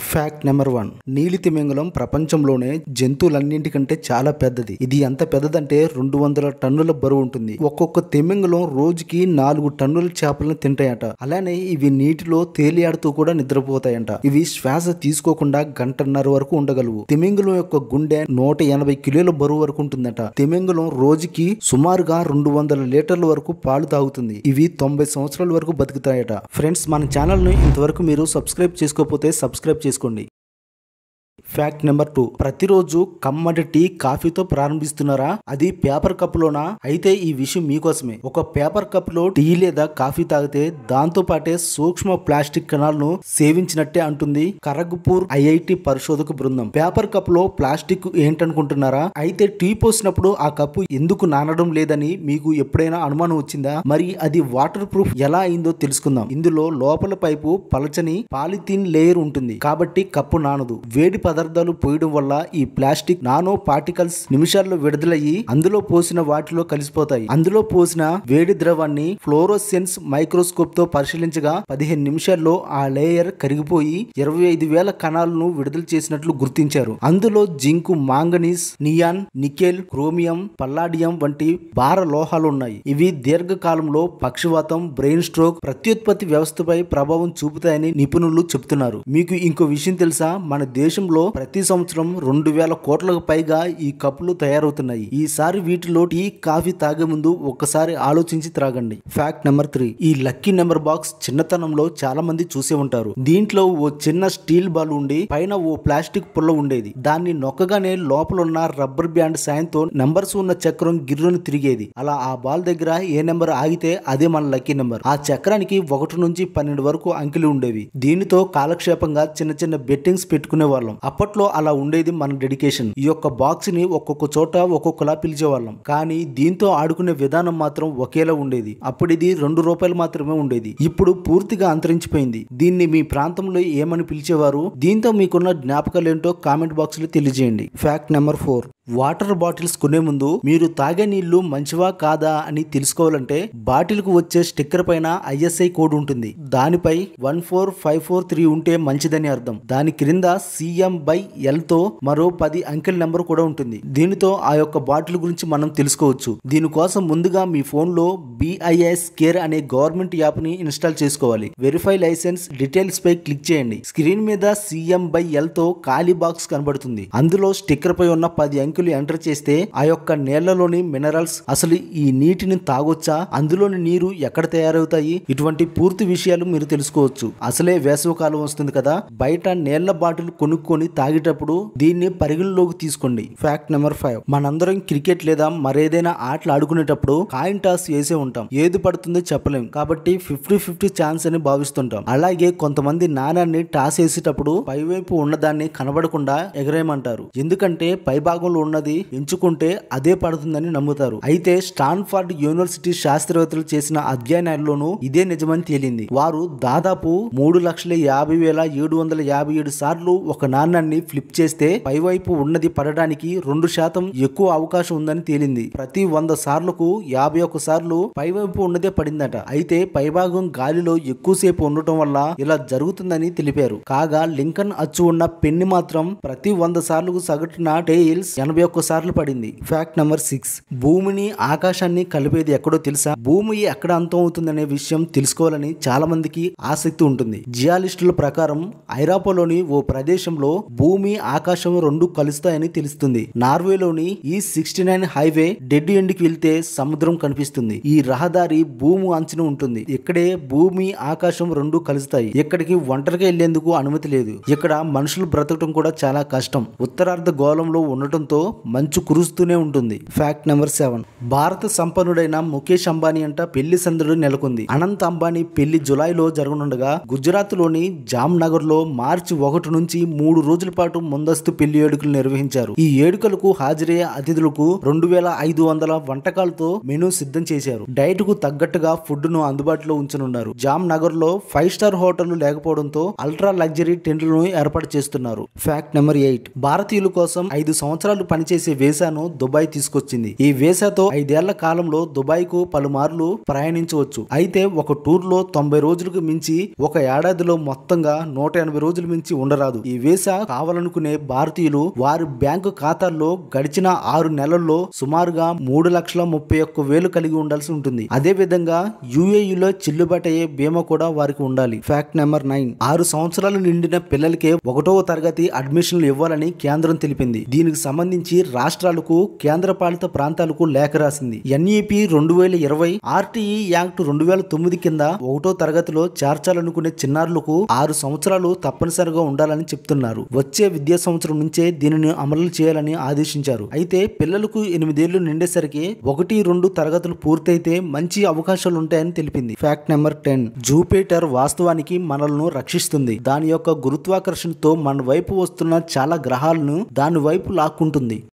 fact number one నీలి తిమింగలం ప్రపంచంలోనే జంతువులన్నింటికంటే చాలా పెద్దది ఇది ఎంత పెద్దదంటే రెండు వందల టన్నుల బరువు ఉంటుంది ఒక్కొక్క తిమింగలం రోజుకి నాలుగు టన్నుల చేపలను తింటాయట అలానే ఇవి నీటిలో తేలియాడుతూ కూడా నిద్రపోతాయంట ఇవి శ్వాస తీసుకోకుండా గంటన్నర వరకు ఉండగలవు తిమింగలం యొక్క గుండె నూట ఎనభై కిలోల బరువు వరకు ఉంటుందట తిమింగలం రోజుకి సుమారుగా రెండు వందల లీటర్ల వరకు పాలు తాగుతుంది ఇవి తొంభై సంవత్సరాల వరకు బతుకుతాయట ఫ్రెండ్స్ మన ఛానల్ ను ఇంతవరకు మీరు సబ్స్క్రైబ్ చేసుకోకపోతే సబ్స్క్రైబ్ చేసుకోండి ఫ్యాక్ట్ నెంబర్ టూ ప్రతిరోజు కమ్మటి టీ కాఫీతో ప్రారంభిస్తున్నారా అది పేపర్ కప్ లోనా అయితే ఈ విషయం మీకోసమే ఒక పేపర్ కప్ లో టీ లేదా కాఫీ తాగితే దాంతో పాటే సూక్ష్మ ప్లాస్టిక్ కణాలను సేవించినట్టే అంటుంది ఖరగ్పూర్ ఐఐటి పరిశోధక బృందం పేపర్ కప్ లో ప్లాస్టిక్ ఏంటనుకుంటున్నారా అయితే టీ పోసినప్పుడు ఆ కప్పు ఎందుకు నానడం లేదని మీకు ఎప్పుడైనా అనుమానం వచ్చిందా మరి అది వాటర్ ప్రూఫ్ ఎలా అయిందో తెలుసుకుందాం ఇందులో లోపల పైపు పలచని పాలిథీన్ లేయర్ ఉంటుంది కాబట్టి కప్పు నానదు వేడి పదార్థాలు పోయడం వల్ల ఈ ప్లాస్టిక్ నానో పార్టికల్స్ నిమిషాల్లో విడుదలయ్యి అందులో పోసిన వాటిలో కలిసిపోతాయి అందులో పోసిన వేడి ద్రవాన్ని ఫ్లోరోసెన్స్ మైక్రోస్కోప్ తో పరిశీలించగా పదిహేను నిమిషాల్లో ఆ లేయర్ కరిగిపోయి ఇరవై ఐదు వేల కణాలను విడుదల చేసినట్లు గుర్తించారు అందులో zinc manganese neon nickel chromium palladium వంటి భార లోహాలు ఉన్నాయి ఇవి దీర్ఘకాలంలో పక్షవాతం బ్రెయిన్ స్ట్రోక్ ప్రత్యుత్పత్తి వ్యవస్థపై ప్రభావం చూపుతాయని నిపుణులు చెబుతున్నారు మీకు ఇంకో విషయం తెలుసా మన దేశంలో ప్రతి సంవత్సరం రెండు వేల కోట్లకు పైగా ఈ కప్పులు తయారవుతున్నాయి ఈసారి వీటిలో టీ కాఫీ తాగే ముందు ఒక్కసారి ఆలోచించి త్రాగండి ఫ్యాక్ట్ నెంబర్ త్రీ ఈ లక్కీ నెంబర్ బాక్స్ చిన్నతనంలో చాలా మంది చూసే ఉంటారు దీంట్లో ఓ చిన్న స్టీల్ బాల్ ఉండి పైన ఓ ప్లాస్టిక్ పుల్ల ఉండేది దాన్ని నొక్కగానే లోపల ఉన్న రబ్బర్ బ్యాండ్ సాయంతో నంబర్స్ ఉన్న చక్రం గిర్రును తిరిగేది అలా ఆ బాల్ దగ్గర ఏ నెంబర్ ఆగితే అదే మన లక్కీ నెంబర్ ఆ చక్రానికి ఒకటి నుంచి పన్నెండు వరకు అంకెలు ఉండేవి దీనితో కాలక్షేపంగా చిన్న చిన్న బెట్టింగ్స్ పెట్టుకునే వాళ్ళం అప్పట్లో అలా ఉండేది మన డెడికేషన్ ఈ యొక్క బాక్స్ ని ఒక్కొక్క చోట ఒక్కొక్కలా పిలిచేవాళ్ళం కానీ దీంతో ఆడుకునే విధానం మాత్రం ఒకేలా ఉండేది అప్పుడు ఇది రెండు రూపాయలు మాత్రమే ఉండేది ఇప్పుడు పూర్తిగా అంతరించిపోయింది దీన్ని మీ ప్రాంతంలో ఏమని పిలిచేవారు దీంతో మీకున్న జ్ఞాపకాలు ఏంటో కామెంట్ బాక్స్ లో తెలియజేయండి fact number four water bottles కొనే ముందు మీరు తాగే నీళ్లు మంచివా కాదా అని తెలుసుకోవాలంటే బాటిల్ కు వచ్చే స్టిక్కర్ పైన ఐఎస్ఐ కోడ్ ఉంటుంది దానిపై one four five four three ఉంటే మంచిదని అర్థం దాని క్రింద సిఎం బై ఎల్ తో మరో పది అంకెల నెంబర్ కూడా ఉంటుంది దీనితో ఆ యొక్క బాటిల్ గురించి మనం తెలుసుకోవచ్చు దీనికోసం ముందుగా మీ ఫోన్ లో బిఐఎస్ కేర్ అనే గవర్నమెంట్ యాప్ ని ఇన్స్టాల్ చేసుకోవాలి వెరిఫై లైసెన్స్ డీటెయిల్స్ పై క్లిక్ చేయండి స్క్రీన్ మీద సిఎం బై ఎల్ తో ఖాళీ బాక్స్ కనబడుతుంది అందులో స్టిక్కర్ పై ఉన్న పది అంకెలు ఎంటర్ చేస్తే ఆ యొక్క నేలలోని మినరల్స్ అసలు ఈ నీటిని తాగొచ్చా అందులోని నీరు ఎక్కడ తయారవుతాయి ఇటువంటి పూర్తి విషయాలు మీరు తెలుసుకోవచ్చు అసలే వేసవికాలం వస్తుంది కదా బయట నీళ్ల బాటిల్ కొనుక్కొని తాగేటప్పుడు దీన్ని పరిగణలోకి తీసుకోండి ఫ్యాక్ట్ నెంబర్ ఫైవ్ మనందరం క్రికెట్ లేదా మరేదైనా ఆటలు ఆడుకునేటప్పుడు కాయిన్ టాస్ వేసే ఉంటాం ఏది పడుతుందో చెప్పలేం కాబట్టి ఫిఫ్టీ ఫిఫ్టీ ఛాన్స్ అని భావిస్తుంటాం అలాగే కొంతమంది నాణాన్ని టాస్ వేసేటప్పుడు పైవైపు ఉన్నదాన్ని కనబడకుండా ఎగరేయమంటారు ఎందుకంటే పై భాగంలో ఉన్నది ఎంచుకుంటే అదే పడుతుందని నమ్ముతారు అయితే స్టాన్ఫర్డ్ యూనివర్సిటీ శాస్త్రవేత్తలు చేసిన అధ్యయనాల్లోనూ ఇదే నిజమని తేలింది వారు దాదాపు మూడు లక్షల యాభై వేల ఏడు వందల యాభై ఏడు సార్లు ఒక నాణ్యాన్ని ఫ్లిప్ చేస్తే పైవైపు ఉన్నది పడడానికి రెండు శాతం ఎక్కువ అవకాశం ఉందని తేలింది ప్రతి వంద సార్లకు యాభై ఒక్క సార్లు పైవైపు ఉన్నదే పడిందట అయితే పైభాగం గాలిలో ఎక్కువసేపు ఉండటం వల్ల ఇలా జరుగుతుందని తెలిపారు కాగా లింకన్ అచ్చు ఉన్న పెన్ని మాత్రం ప్రతి వంద సార్లకు సగటున టెయిల్స్ ఎనభై ఒక్క సార్లు పడింది ఫ్యాక్ట్ నెంబర్ సిక్స్ భూమిని ఆకాశాన్ని కలిపేది ఎక్కడో తెలుసా భూమి ఎక్కడ అంతం అవుతుందనే విషయం తెలుసుకోవాలని చాలా మందికి ఆసక్తి ఉంటుంది జియాలిస్టుల ప్రకారం ఐరోపాలోని ఓ ప్రదేశంలో భూమి ఆకాశం రెండు కలుస్తాయని తెలుస్తుంది నార్వేలోని ఈ సిక్స్టీ నైన్ హైవే డెడ్ ఎండ్కి వెళ్తే సముద్రం కనిపిస్తుంది ఈ రహదారి భూమి అంచున ఉంటుంది ఇక్కడే భూమి ఆకాశం రెండు కలుస్తాయి ఇక్కడికి ఒంటరిగా వెళ్లేందుకు అనుమతి లేదు ఇక్కడ మనుషులు బ్రతకడం కూడా చాలా కష్టం ఉత్తరార్ధ గోళంలో ఉండటంతో మంచు కురుస్తూనే ఉంటుంది ఫ్యాక్ట్ నెంబర్ సెవెన్ భారత సంపన్నుడైన ముఖేష్ అంబానీ అంట పెళ్లి సందడి నెలకొంది అనంత్ అంబానీ పెళ్లి జులైలో జరగనుండగా గుజరాత్ లోని జామ్ నగర్ లో మార్చి ఒకటి నుంచి మూడు రోజుల పాటు ముందస్తు పెళ్లి వేడుకలు నిర్వహించారు ఈ వేడుకలకు హాజరయ్యే అతిథులకు రెండు వేల ఐదు వందల వంటకాలతో మెనూ సిద్ధం చేశారు డైట్ కు తగ్గట్టుగా ఫుడ్ ను అందుబాటులో ఉంచనున్నారు జామ్ నగర్ లో ఫైవ్ స్టార్ హోటళ్లు లేకపోవడంతో అల్ట్రా లగ్జరీ టెంట్లను ఏర్పాటు చేస్తున్నారు ఫ్యాక్ట్ నెంబర్ ఎయిట్ భారతీయుల కోసం ఐదు సంవత్సరాలు పనిచేసే వీసాను దుబాయ్ తీసుకొచ్చింది ఈ వీసాతో ఐదేళ్ల కాలంలో దుబాయ్ కు పలుమార్లు ప్రయాణించవచ్చు అయితే ఒక టూర్ లో తొంభై రోజులకు మించి ఒక ఏడాదిలో మొత్తంగా నూట ఎనభై రోజులు మించి ఉండరాదు ఈ వీసా కావాలనుకునే భారతీయులు వారి బ్యాంకు ఖాతాల్లో గడిచిన ఆరు నెలల్లో సుమారుగా మూడు లక్షల ముప్పై ఒక్క వేలు కలిగి ఉండాల్సి ఉంటుంది అదే విధంగా యుఏఈలో చెల్లుబాటు అయ్యే బీమా కూడా వారికి ఉండాలి ఫ్యాక్ట్ నెంబర్ నైన్ ఆరు సంవత్సరాలు నిండిన పిల్లలకే ఒకటవ తరగతి అడ్మిషన్లు ఇవ్వాలని కేంద్రం తెలిపింది దీనికి సంబంధించి రాష్ట్రాలకు కేంద్ర పాలిత ప్రాంతాలకు లేఖ రాసింది ఎన్ఈపి రెండు వేల ఇరవై ఆర్టీఈ యాక్ట్ రెండు వేల తొమ్మిది కింద ఒకటో తరగతిలో చేర్చాలనుకునే చిన్నారులకు ఆరు సంవత్సరాలు తప్పనిసరిగా ఉండాలని చెప్తున్నారు వచ్చే విద్యా సంవత్సరం నుంచే దీనిని అమలు చేయాలని ఆదేశించారు అయితే పిల్లలకు ఎనిమిదేళ్లు నిండేసరికి ఒకటి రెండు తరగతులు పూర్తయితే మంచి అవకాశాలు ఉంటాయని తెలిపింది ఫ్యాక్ట్ నెంబర్ టెన్ జూపిటర్ వాస్తవానికి మనల్ని రక్షిస్తుంది దాని యొక్క గురుత్వాకర్షణతో మన వైపు వస్తున్న చాలా గ్రహాలను దాని వైపు లాక్కుంటుంది